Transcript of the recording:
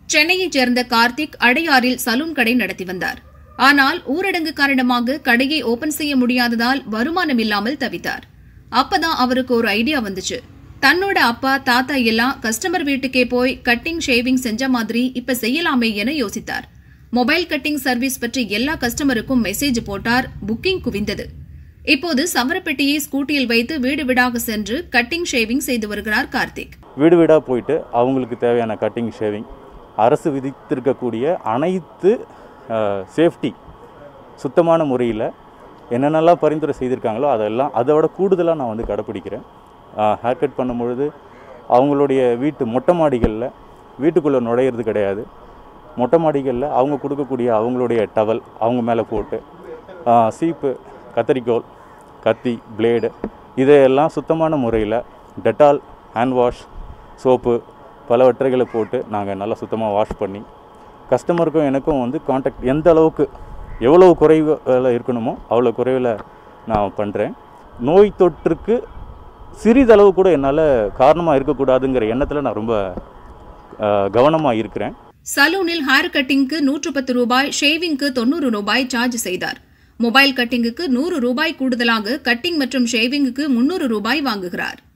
சென்னையைச் சேர்ந்த கார்த்திக் அடையாறில் சலூன் கடை நடத்தி வந்தார் ஆனால் ஊரடங்கு காரணமாக கடையை ஓபன் செய்ய முடியாததால் வருமானம் இல்லாமல் தவித்தார் அப்பதான் அவருக்கு ஒரு ஐடியா வந்துச்சு தன்னோட அப்பா தாத்தா எல்லாம் கஸ்டமர் வீட்டுக்கே போய் கட்டிங் ஷேவிங் செஞ்ச மாதிரி இப்ப செய்யலாமே என யோசித்தார் மொபைல் கட்டிங் சர்வீஸ் பற்றி எல்லா கஸ்டமருக்கும் மெசேஜ் போட்டார் புக்கிங் குவிந்தது இப்போது சவரப்பெட்டியை ஸ்கூட்டியில் வைத்து வீடு வீடாக சென்று கட்டிங் ஷேவிங் செய்து வருகிறார் கார்த்திக் வீடு வீடாக போயிட்டு அவங்களுக்கு தேவையான கட்டிங் ஷேவிங் அரசு விதித்திருக்கக்கூடிய அனைத்து சேஃப்டி சுத்தமான முறையில் என்னென்னலாம் பரிந்துரை செய்திருக்காங்களோ அதெல்லாம் அதை விட கூடுதலாக நான் வந்து கடைப்பிடிக்கிறேன் ஹேர் கட் பண்ணும்பொழுது அவங்களுடைய வீட்டு மொட்டை மாடிகளில் வீட்டுக்குள்ளே நுழையிறது கிடையாது மொட்டை மாடிகளில் அவங்க கொடுக்கக்கூடிய அவங்களுடைய டவல் அவங்க மேலே போட்டு ஆ, சீப்பு கத்தரிக்கோல் கத்தி பிளேடு இதையெல்லாம் சுத்தமான முறையில் டெட்டால் ஹேண்ட் வாஷ் சோப்பு பலவற்றைகளை போட்டு நாங்கள் நல்லா சுத்தமாக வாஷ் பண்ணி கஸ்டமருக்கும் எனக்கும் வந்து காண்டாக்ட் எந்த அளவுக்கு எவ்வளவு குறைவில் இருக்கணுமோ அவ்வளோ குறைவில் நான் பண்ணுறேன் நோய் தொற்றுக்கு சிறிதளவு கூட என்னால் காரணமாக இருக்கக்கூடாதுங்கிற எண்ணத்தில் நான் ரொம்ப கவனமாக இருக்கிறேன் சலூனில் ஹேர் கட்டிங்க்கு நூற்று பத்து ரூபாய் ஷேவிங்க்கு தொண்ணூறு ரூபாய் சார்ஜ் செய்தார் மொபைல் கட்டிங்குக்கு நூறு ரூபாய் கூடுதலாக கட்டிங் மற்றும் ஷேவிங்குக்கு முன்னூறு ரூபாய் வாங்குகிறார்